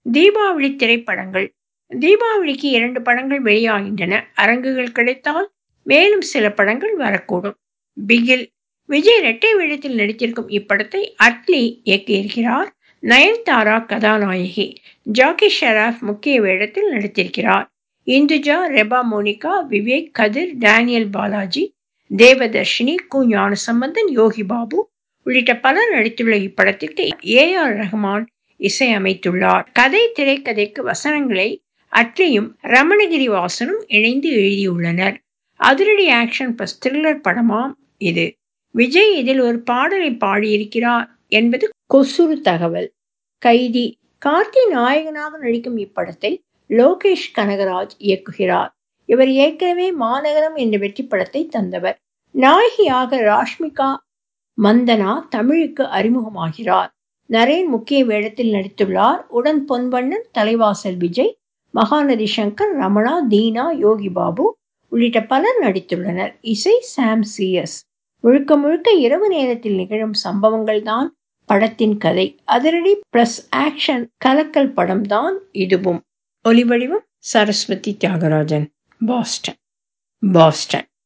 தீபாவளி திரைப்படங்கள் தீபாவளிக்கு இரண்டு படங்கள் வெளியாகின்றன அரங்குகள் கிடைத்தால் மேலும் சில படங்கள் வரக்கூடும் பிகில் விஜய் இரட்டை வேடத்தில் நடித்திருக்கும் இப்படத்தை அட்லி இயக்கியிருக்கிறார் நயன்தாரா கதாநாயகி ஜாக்கி ஷெராப் முக்கிய வேடத்தில் நடித்திருக்கிறார் இந்துஜா ரெபா மோனிகா விவேக் கதிர் டேனியல் பாலாஜி தேவதர்ஷினி கு ஞானசம்பந்தன் யோகி பாபு உள்ளிட்ட பலர் நடித்துள்ள இப்படத்திற்கு ஏ ஆர் ரஹ்மான் இசையமைத்துள்ளார் கதை திரைக்கதைக்கு வசனங்களை அட்லியும் ரமணகிரி வாசனும் இணைந்து எழுதியுள்ளனர் அதிரடி ஆக்ஷன் பிளஸ் த்ரில்லர் படமாம் இது விஜய் இதில் ஒரு பாடலை பாடியிருக்கிறார் என்பது கொசுறு தகவல் கைதி கார்த்தி நாயகனாக நடிக்கும் இப்படத்தை லோகேஷ் கனகராஜ் இயக்குகிறார் இவர் ஏற்கனவே மாநகரம் என்ற வெற்றி படத்தை தந்தவர் நாயகியாக ராஷ்மிகா மந்தனா தமிழுக்கு அறிமுகமாகிறார் நரேன் முக்கிய வேடத்தில் நடித்துள்ளார் உடன் பொன்வண்ணன் தலைவாசல் விஜய் மகாநதி சங்கர் ரமணா தீனா யோகி பாபு உள்ளிட்ட பலர் நடித்துள்ளனர் இசை சாம் சிஎஸ் முழுக்க முழுக்க இரவு நேரத்தில் நிகழும் சம்பவங்கள் தான் படத்தின் கதை அதிரடி பிளஸ் ஆக்ஷன் கலக்கல் படம் தான் இதுவும் ஒலிவடிவம் சரஸ்வதி தியாகராஜன் பாஸ்டன் பாஸ்டன்